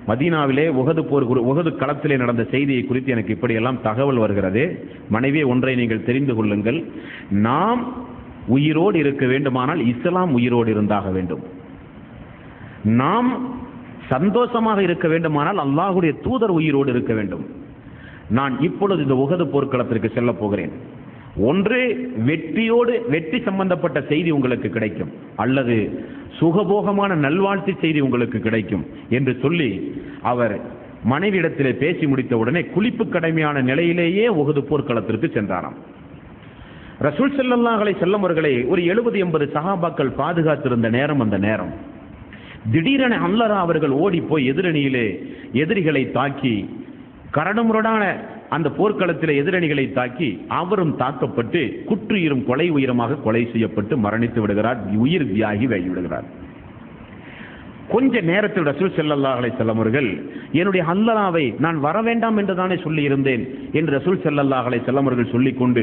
மதீனாவிலே உகது போர் குறி- உகது களத்திலே நடந்த செய்தியை குறித்து எனக்கு இப்படியெல்லாம் தகவல் வருகிறது மனைவி ஒன்றை நீங்கள் தெரிந்து கொள்ளுங்கள் நாம் உயிரோடு இருக்க வேண்டுமானால் இஸ்லாம் உயிரோடு இருந்தாக வேண்டும் நாம் சந்தோஷமாக இருக்க வேண்டுமானால் அல்லாஹ்வுடைய தூதர் உயிரோடு இருக்க வேண்டும் நான் இப்பொழுது இந்த உகது போர்க்களத்திற்கு செல்ல போகிறேன் ஒன்று வெற்றியோடு வெற்றி சம்பந்தப்பட்ட செய்தி உங்களுக்கு கிடைக்கும் அல்லது சுகபோகமான நல்வாழ்த்து செய்தி உங்களுக்கு கிடைக்கும் என்று சொல்லி அவர் மனைவியிடத்திலே பேசி முடித்த உடனே குளிப்பு கடமையான நிலையிலேயே உகது போர்க்களத்திற்கு சென்றாராம் ரசூல் ஸல்லல்லாஹு அலைஹி வஸல்லம் அவர்களை ஒரு எழுபது எண்பது சஹாபாக்கள் பாதுகாத்திருந்த நேரம் அந்த நேரம் திடீரென அல்லரா அவர்கள் ஓடி போய் எதிரணியிலே எதிரிகளை தாக்கி கரடுமுரடான அந்த போர்க்களத்திலே எதிரணிகளை தாக்கி அவரும் தாக்கப்பட்டு குற்றுயிரும் கொலை உயிரமாக கொலை செய்யப்பட்டு மரணித்து விடுகிறார் உயிர் தியாகி ஆகி விடுகிறார் கொஞ்ச நேரத்தில் ரசூல் ஸல்லல்லாஹு அலைஹி வஸல்லம் அவர்கள் என்னுடைய அல்லலாவை நான் வர வேண்டாம் என்று தானே சொல்லி இருந்தேன் என்று ரசூல் ஸல்லல்லாஹு அலைஹி வஸல்லம் அவர்கள் சொல்லிக்கொண்டு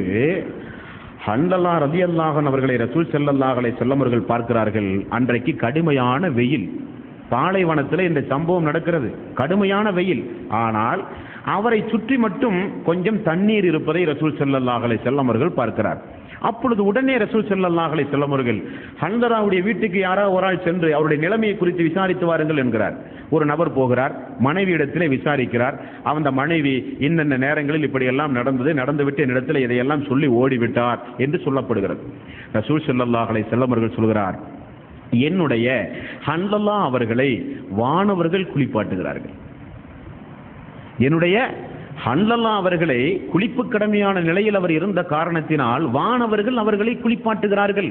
ஹண்டலா ரதியல்லாஹன் அவர்களை ரசூல் ஸல்லல்லாஹு அலைஹி வஸல்லம் அவர்கள் பார்க்கிறார்கள் அன்றைக்கு கடுமையான வெயில் பாலைவனத்தில் இந்த சம்பவம் நடக்கிறது கடுமையான வெயில் ஆனால் அவரை சுற்றி மட்டும் கொஞ்சம் தண்ணீர் இருப்பதை ரசூல் ஸல்லல்லாஹு அலைஹி வஸல்லம் அவர்கள் பார்க்கிறார் அப்பொழுது உடனே ரசூல் ஸல்லல்லாஹு அலைஹி வஸல்லம் அவர்கள் ஹந்தராவுடைய வீட்டுக்கு யாராவது ஒரு ஆள் சென்று அவருடைய நிலைமையை குறித்து விசாரித்து வாருங்கள் என்கிறார் ஒரு நபர் போகிறார் மனைவி இடத்திலே விசாரிக்கிறார் அந்த மனைவி இன்னென்ன நேரங்களில் இப்படியெல்லாம் நடந்தது நடந்துவிட்டு என்னிடத்தில் இதையெல்லாம் சொல்லி ஓடிவிட்டார் என்று சொல்லப்படுகிறது ரசூல் ஸல்லல்லாஹு அலைஹி வஸல்லம் அவர்கள் சொல்கிறார் என்னுடைய ஹன்லல்லா அவர்களை வானவர்கள் குளிப்பாட்டுகிறார்கள் என்னுடைய ஹன்லல்லா அவர்களை குளிப்பு கடமையான நிலையில் அவர் இருந்த காரணத்தினால் வானவர்கள் அவர்களை குளிப்பாட்டுகிறார்கள்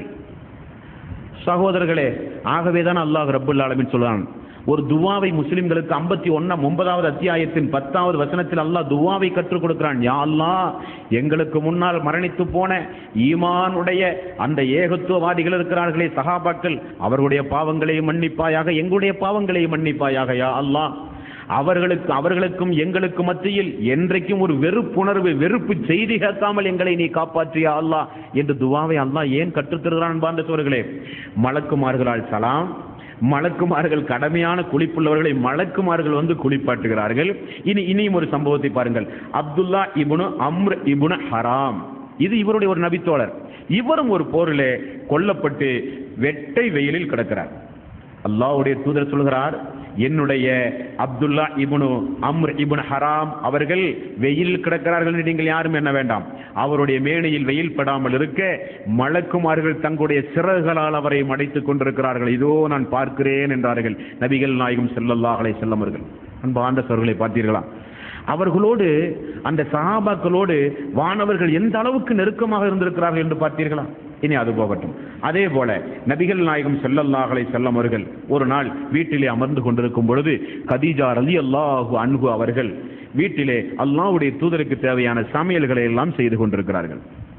சகோதரர்களே ஆகவேதான் அல்லாஹ் ரப்புல் ஆலமீன் சொல்றான் ஒரு துவாவை முஸ்லிம்களுக்கு ஐம்பத்தி ஒன்னாம் ஒன்பதாவது அத்தியாயத்தின் பத்தாவது வசனத்தில் அல்லாஹ் துவாவை கற்றுக் கொடுக்கிறான் யா அல்லாஹ் எங்களுக்கு முன்னால் மரணித்து போன ஈமானுடைய அந்த ஏகத்துவவாதிகள் இருக்கிறார்களே சகாபாக்கள் அவர்களுடைய பாவங்களையும் மன்னிப்பாயாக எங்களுடைய பாவங்களையும் மன்னிப்பாயாக யா அல்லாஹ் அவர்களுக்கு அவர்களுக்கும் எங்களுக்கு மத்தியில் என்றைக்கும் ஒரு வெறுப்புணர்வு வெறுப்பு செய்தி கேட்காமல் எங்களை நீ காப்பாற்றியா அல்லாஹ் என்று துவாவை அல்லாஹ் ஏன் கற்றுத்தருகிறான் பாந்த சோர்களே மலக்குமார்களால் சலாம் மலக்குமார்கள் கடமையான குளிப்புள்ளவர்களை மலக்குமார்கள் வந்து குளிப்பாட்டுகிறார்கள் இனி இனியும் ஒரு சம்பவத்தை பாருங்கள் அப்துல்லா இபுனு அம்ர் இபுனு ஹராம் இது இவருடைய ஒரு நபித்தோழர் இவரும் ஒரு போரிலே கொல்லப்பட்டு வெட்டை வெயிலில் கிடக்கிறார் அல்லாஹ்வுடைய தூதர் சொல்கிறார் என்னுடைய அப்துல்லா இப்னு அம்ர் இப்னு ஹராம் அவர்கள் வெயில் கிடக்கிறார்கள் என்று நீங்கள் யாரும் என்ன வேண்டாம் அவருடைய மேனையில் வெயில் படாமல் இருக்க மலக்குமார்கள் தங்களுடைய சிறகுகளால் அவரை மடைத்துக் கொண்டிருக்கிறார்கள் இதோ நான் பார்க்கிறேன் என்றார்கள் நபிகள் நாயகம் ஸல்லல்லாஹு அலைஹி வஸல்லம் அவர்கள் அன்பார்ந்த சோர்களை பார்த்தீர்களா அவர்களோடு அந்த சஹாபாக்களோடு வானவர்கள் எந்த அளவுக்கு நெருக்கமாக இருந்திருக்கிறார்கள் என்று பார்த்தீர்களா இனி அது போகட்டும் அதே போல நபிகள் நாயகம் ஸல்லல்லாஹு அலைஹி வஸல்லம் அவர்கள் ஒரு நாள் வீட்டிலே அமர்ந்து கொண்டிருக்கும் பொழுது கதீஜா ரலியல்லாஹு அன்ஹு அவர்கள் வீட்டிலே அல்லாஹ்வுடைய தூதருக்கு தேவையான சமையல்களை எல்லாம் செய்து கொண்டிருக்கிறார்கள்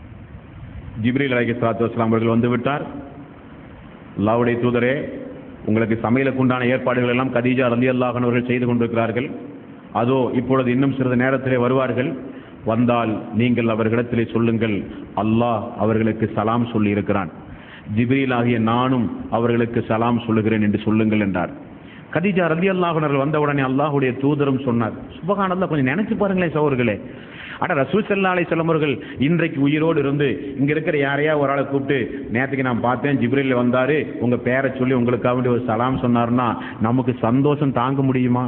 ஜிப்ரீல் அலைஹிஸ்ஸலாத்து வஸலாம் அவர்கள் வந்து விட்டார் அல்லாஹ்வுடைய தூதரே உங்களுக்கு சமையலுக்கு உண்டான ஏற்பாடுகள் எல்லாம் கதீஜா ரலியல்லாஹு அன்ஹு அவர்கள் செய்து கொண்டிருக்கிறார்கள் அதோ இப்பொழுது இன்னும் சிறிது நேரத்திலே வருவார்கள் வந்தால் நீங்கள் அவர்களிடத்திலே சொல்லுங்கள் அல்லாஹ் அவர்களுக்கு சலாம் சொல்லி இருக்கிறான் ஜிப்ரீல் ஆகிய நானும் அவர்களுக்கு சலாம் சொல்லுகிறேன் என்று சொல்லுங்கள் என்றார் கதீஜா ரலி அல்லாஹர்கள் வந்தவுடனே அல்லாஹுடைய தூதரும் சொன்னார் சுபகானந்தா கொஞ்சம் நினைச்சு பாருங்களேன் சகோதரர்களே அட ரசூல் சல்லா அலை அவர்கள் இன்றைக்கு உயிரோடு இருந்து இங்க இருக்கிற யாரையா ஒரு ஆளை கூப்பிட்டு நேற்றுக்கு நான் பார்த்தேன் ஜிப்ரீல் வந்தாரு உங்க பேரை சொல்லி உங்களுக்காக வேண்டி ஒரு சலாம் சொன்னார்னா நமக்கு சந்தோஷம் தாங்க முடியுமா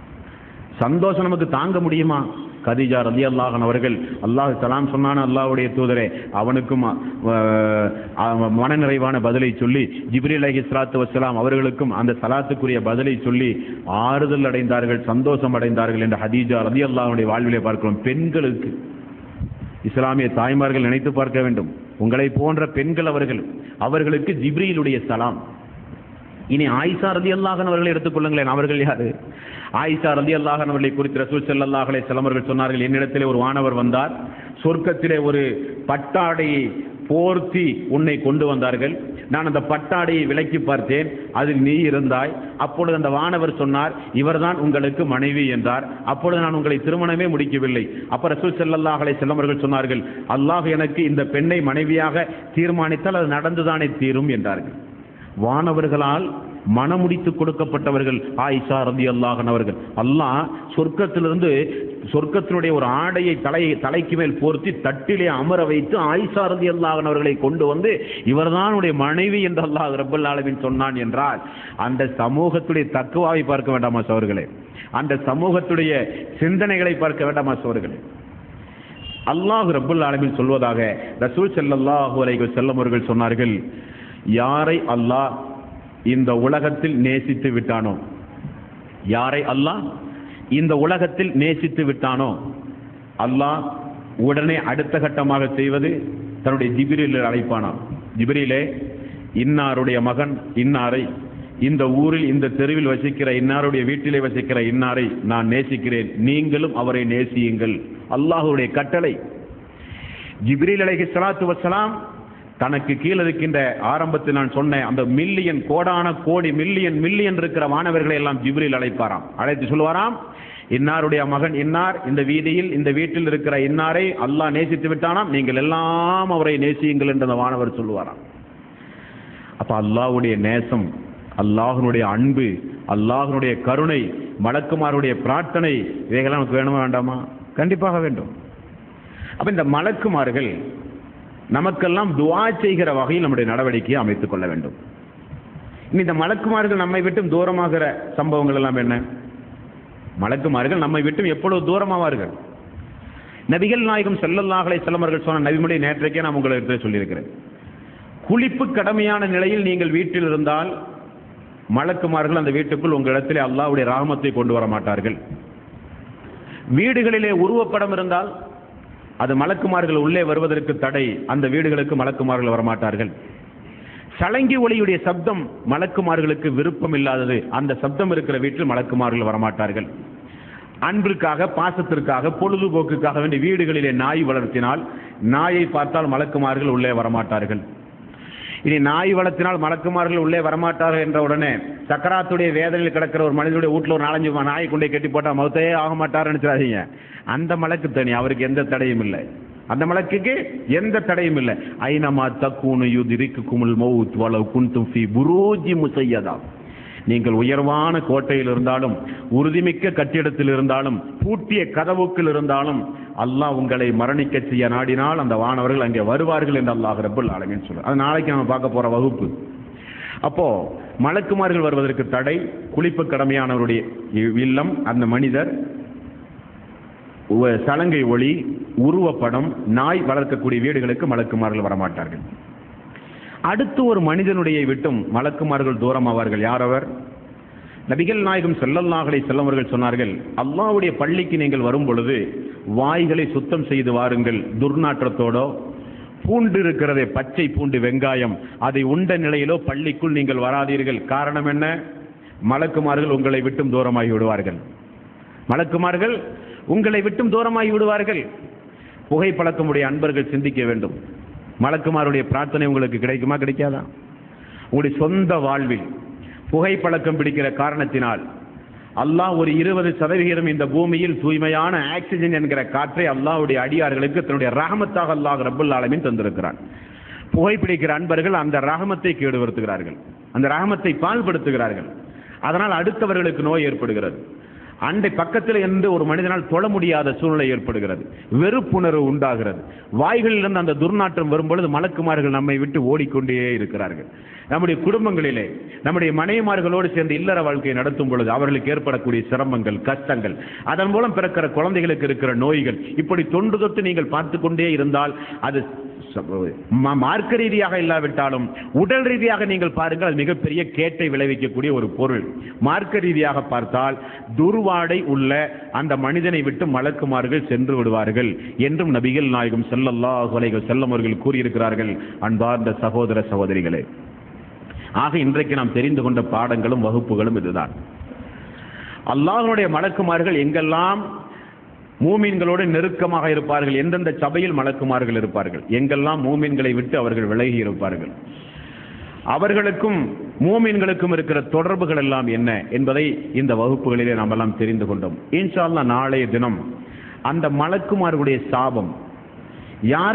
சந்தோஷம் நமக்கு தாங்க முடியுமா கதீஜா ரதி அல்லாஹன் அவர்கள் அல்லாஹ் சலாம் சொன்னான அல்லாஹ்வுடைய தூதரே அவனுக்கும் அஹ், அஹ், மனநிறைவான பதிலை சொல்லி ஜிப்ரீல் அலி இஸ்லாத்து வசலாம் அவர்களுக்கும் அந்த சலாத்துக்குரிய பதிலை சொல்லி ஆறுதல் அடைந்தார்கள் சந்தோஷம் அடைந்தார்கள் என்ற ஹதீஜா ரதி அல்லாஹனுடைய வாழ்விலே பார்க்கிறோம் பெண்களுக்கு இஸ்லாமிய தாய்மார்கள் நினைத்து பார்க்க வேண்டும் உங்களை போன்ற பெண்கள் அவர்கள் அவர்களுக்கு ஜிப்ரீலுடைய சலாம் இனி ஆயிஷா ரதி அல்லாஹன் அவர்களை எடுத்துக்கொள்ளுங்களேன் அவர்கள் யாரு ஆயிஷா ரதி அல்லாஹன் அவர்களை குறித்து ரசூல் ஸல்லல்லாஹு அலைஹி வஸல்லம் அவர்கள் சொன்னார்கள் என்னிடத்திலே ஒரு வானவர் வந்தார் சொர்க்கத்திலே ஒரு பட்டாடையை போர்த்தி உன்னை கொண்டு வந்தார்கள் நான் அந்த பட்டாடையை விலக்கி பார்த்தேன் அதில் நீ இருந்தாய் அப்பொழுது அந்த வானவர் சொன்னார் இவர்தான் உங்களுக்கு மனைவி என்றார் அப்பொழுது நான் உங்களை திருமணமே முடிக்கவில்லை அப்ப ரசூல் ஸல்லல்லாஹு அலைஹி வஸல்லம் அவர்கள் சொன்னார்கள் அல்லாஹ் எனக்கு இந்த பெண்ணை மனைவியாக தீர்மானித்தால் அது நடந்துதானே தீரும் என்றார்கள் வானவர்களால் மனமுடித்து கொடுக்கப்பட்டவர்கள் ஆயிஷா ரதி அல்லாஹன் அவர்கள் அல்லாஹ் சொர்க்கத்திலிருந்து சொர்க்கத்தினுடைய ஒரு ஆடையை தலை தலைக்கு மேல் போர்த்தி தட்டிலே அமர வைத்து ஆயிஷா ரதி அல்லாஹன் அவர்களை கொண்டு வந்து இவர்தான் உடைய மனைவி என்று அல்லாஹ் ரப்பல் ஆலமின் சொன்னான் என்றால் அந்த சமூகத்துடைய தக்குவாவை பார்க்க வேண்டாமா சோர்களே அந்த சமூகத்துடைய சிந்தனைகளை பார்க்க வேண்டாமா சோர்களே அல்லாஹ் ரப்புல் ஆலமின் சொல்வதாக ரசூல் ஸல்லல்லாஹு அலைஹி வஸல்லம் அவர்கள் சொன்னார்கள் யாரை அல்லாஹ் இந்த உலகத்தில் நேசித்து விட்டானோ யாரை அல்லாஹ் இந்த உலகத்தில் நேசித்து விட்டானோ அல்லாஹ் உடனே அடுத்த கட்டமாக செய்வது தன்னுடைய ஜிபிரில் அழைப்பானாம் ஜிபிரிலே இன்னாருடைய மகன் இன்னாரை இந்த ஊரில் இந்த தெருவில் வசிக்கிற இன்னாருடைய வீட்டிலே வசிக்கிற இன்னாரை நான் நேசிக்கிறேன் நீங்களும் அவரை நேசியுங்கள் அல்லாஹுடைய கட்டளை ஜிப்ரீல் அலைஹி ஸலாத்து வஸ்ஸலாம் தனக்கு கீழே இருக்கின்ற ஆரம்பத்தில் நான் சொன்னேன் அந்த மில்லியன் கோடான கோடி மில்லியன் மில்லியன் இருக்கிற மாணவர்களை எல்லாம் ஜிப்ரீல் அழைப்பாராம் அழைத்து சொல்வாராம் இன்னாருடைய மகன் இன்னார் இந்த வீதியில் இந்த வீட்டில் இருக்கிற இன்னாரை அல்லாஹ் நேசித்து விட்டானாம் நீங்கள் எல்லாம் அவரை நேசியுங்கள் என்று அந்த மாணவர் சொல்லுவாராம் அப்ப அல்லாஹ்வுடைய நேசம் அல்லாஹ்வுடைய அன்பு அல்லாஹ்வுடைய கருணை மலக்குமாருடைய பிரார்த்தனை இவைகள்லாம் நமக்கு வேணுமா வேண்டாமா கண்டிப்பாக வேண்டும் அப்ப இந்த மலக்குமார்கள் நமக்கெல்லாம் துஆ செய்கிற வகையில் நம்முடைய நடவடிக்கையை அமைத்துக் கொள்ள வேண்டும் இனி இந்த மலக்குமார்கள் நம்மை விட்டும் தூரமாகிற சம்பவங்கள் எல்லாம் என்ன மலக்குமார்கள் நம்மை விட்டும் எப்பொழுது தூரமாவார்கள் நபிகள் நாயகம் ஸல்லல்லாஹு அலைஹி வஸல்லம் அவர்கள் சொன்ன நபிமொழி நேற்றைக்கே நான் உங்களுக்கு சொல்லியிருக்கிறேன் குளிப்பு கடமையான நிலையில் நீங்கள் வீட்டில் இருந்தால் மலக்குமார்கள் அந்த வீட்டுக்குள் உங்களிடத்திலே அல்லாஹ்வுடைய ராகமத்தை கொண்டு வர மாட்டார்கள் வீடுகளிலே உருவப்படம் இருந்தால் அது மலக்குமார்கள் உள்ளே வருவதற்கு தடை அந்த வீடுகளுக்கு மலக்குமார்கள் வரமாட்டார்கள் சலங்கி ஒளியுடைய சப்தம் மலக்குமார்களுக்கு விருப்பம் இல்லாதது அந்த சப்தம் இருக்கிற வீட்டில் மலக்குமார்கள் வரமாட்டார்கள் அன்பிற்காக பாசத்திற்காக பொழுதுபோக்குக்காக வேண்டிய வீடுகளிலே நாய் வளர்த்தினால் நாயை பார்த்தால் மலக்குமார்கள் உள்ளே வரமாட்டார்கள் இனி நாய் வளர்த்தினால் மலக்குமார்கள் உள்ளே வரமாட்டார்கள் என்ற உடனே சக்கராத்துடைய வேதனையில் கிடக்கிற ஒரு மனிதனுடைய வீட்டில் ஒரு நாலஞ்சு நாயை கொண்டே கட்டி போட்டால் மௌத்தையே ஆக மாட்டாருன்னு நினைச்சாதீங்க அந்த மலக்கு தனி அவருக்கு எந்த தடையும் இல்லை அந்த மலக்குக்கு எந்த தடையும் இல்லை ஐனமா தக்கூனு யுதிரிக்கு குமுல் மௌத் வலவு குன்தும் ஃபி புரூஜி முசையதா நீங்கள் உயர்வான கோட்டையில் இருந்தாலும் உறுதிமிக்க கட்டிடத்தில் இருந்தாலும் பூட்டிய கதவுக்குள் இருந்தாலும் அல்லாஹ் உங்களை மரணிக்க செய்ய நாடினால் அந்த வானவர்கள் அங்கே வருவார்கள் என்று அல்லாஹ் ரப்பல் ஆலமீன் சொல்றார் அது நாளைக்கு நம்ம பார்க்க போற வகுப்பு அப்போ மலக்குமார்கள் வருவதற்கு தடை குளிப்பு கடமையானவருடைய இல்லம் அந்த மனிதர் உ- சலங்கை ஒளி உருவப்படம் நாய் வளர்க்கக்கூடிய வீடுகளுக்கு மலக்குமார்கள் வரமாட்டார்கள் அடுத்து ஒரு மனிதனுடைய விட்டும் மலக்குமார்கள் தூரம் ஆவார்கள் யார் அவர் நபிகள் நாயகம் செல்லல்லாஹலை செல்லவர்கள் சொன்னார்கள் அல்லாஹ்வுடைய பள்ளிக்கு நீங்கள் வரும் பொழுது வாய்களை சுத்தம் செய்து வாருங்கள் துர்நாற்றத்தோடோ பூண்டு இருக்கிறதே பச்சை பூண்டு வெங்காயம் அதை உண்ட நிலையிலோ பள்ளிக்குள் நீங்கள் வராதீர்கள் காரணம் என்ன மலக்குமார்கள் உங்களை விட்டும் தூரமாகி விடுவார்கள் மலக்குமார்கள் உங்களை விட்டும் தூரமாகி விடுவார்கள் புகைப்பழக்கமுடைய அன்பர்கள் சிந்திக்க வேண்டும் மலக்குமாருடைய பிரார்த்தனை உங்களுக்கு கிடைக்குமா கிடைக்காதா உங்களுடைய சொந்த வாழ்வில் புகைப்பழக்கம் பிடிக்கிற காரணத்தினால் அல்லாஹ் ஒரு இருபது சதவிகிதம் இந்த பூமியில் தூய்மையான ஆக்சிஜன் என்கிற காற்றை அல்லாஹ்வுடைய அடியார்களுக்கு தன்னுடைய ரஹமத்தாக அல்லாஹ் ரப்பல் ஆலமீன் தந்திருக்கிறான் புகைப்பிடிக்கிற அன்பர்கள் அந்த ரஹமத்தை கேடுவருத்துகிறார்கள் அந்த ரஹமத்தை பால்படுத்துகிறார்கள் அதனால் அடுத்தவர்களுக்கு நோய் ஏற்படுகிறது அண்டை பக்கத்தில் இருந்து ஒரு மனிதனால் தொழ முடியாத சூழ்நிலை ஏற்படுகிறது வெறுப்புணர்வு உண்டாகிறது வாய்களிலிருந்து அந்த துர்நாற்றம் வரும்பொழுது மலக்குமார்கள் நம்மை விட்டு ஓடிக்கொண்டே இருக்கிறார்கள் நம்முடைய குடும்பங்களிலே நம்முடைய மனைவிமார்களோடு சேர்ந்து இல்லற வாழ்க்கையை நடத்தும் பொழுது அவர்களுக்கு ஏற்படக்கூடிய சிரமங்கள் கஷ்டங்கள் அதன் மூலம் பிறக்கிற குழந்தைகளுக்கு இருக்கிற நோய்கள் இப்படி தொன்று தொட்டு நீங்கள் பார்த்து கொண்டே இருந்தால் அது ச- ம- மார்க்க ரீதியாக இல்லாவிட்டாலும் உடல் ரீதியாக நீங்கள் பாருங்கள் அது மிகப்பெரிய கேட்டை விளைவிக்கக்கூடிய ஒரு பொருள் மார்க்க ரீதியாக பார்த்தால் துர்வாடை உள்ள அந்த மனிதனை விட்டு மலக்குமார்கள் சென்று விடுவார்கள் என்றும் நபிகள் நாயகம் ஸல்லல்லாஹு அலைஹி வஸல்லம் அவர்கள் கூறியிருக்கிறார்கள் அன்பார்ந்த சகோதர சகோதரிகளே ஆக இன்றைக்கு நாம் தெரிந்து கொண்ட பாடங்களும் வகுப்புகளும் இதுதான் அல்லாஹ்வுடைய மலக்குமார்கள் எங்கெல்லாம் மூமின்களோடு நெருக்கமாக இருப்பார்கள் எந்தெந்த சபையில் மலக்குமார்கள் இருப்பார்கள் எங்கெல்லாம் மூமின்களை விட்டு அவர்கள் விலகி இருப்பார்கள் அவர்களுக்கும் மூமின்களுக்கும் இருக்கிற தொடர்புகள் எல்லாம் என்ன என்பதை இந்த வகுப்புகளிலே நாம் எல்லாம் தெரிந்து கொண்டோம் இன்ஷா அல்லாஹ் நாளைய தினம் அந்த மலக்குமார்களுடைய சாபம்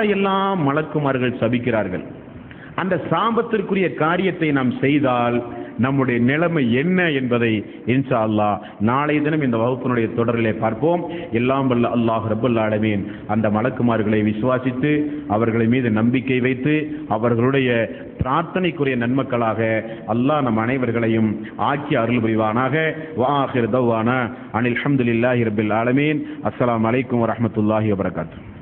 யாரையெல்லாம் மலக்குமார்கள் சபிக்கிறார்கள் அந்த சாபத்திற்குரிய காரியத்தை நாம் செய்தால் நம்முடைய நிலைமை என்ன என்பதை இன்ஷா அல்லாஹ் நாளை தினம் இந்த வகுப்பினுடைய தொடரிலே பார்ப்போம் எல்லாம் வல்ல அல்லாஹ் ரப்பல் ஆலமீன் அந்த மலக்குமார்களை விசுவாசித்து அவர்களை மீது நம்பிக்கை வைத்து அவர்களுடைய பிரார்த்தனைக்குரிய நன்மக்களாக அல்லாஹ் நம் அனைவர்களையும் ஆக்கி அருள் புரிவானாக வாஹிர் தவானா அனில் அஹமதுல்லாஹி ரபில் ஆலமீன் அஸ்ஸலாமு அலைக்கும் வரஹ்மத்துல்லாஹி வபரகாத்துஹு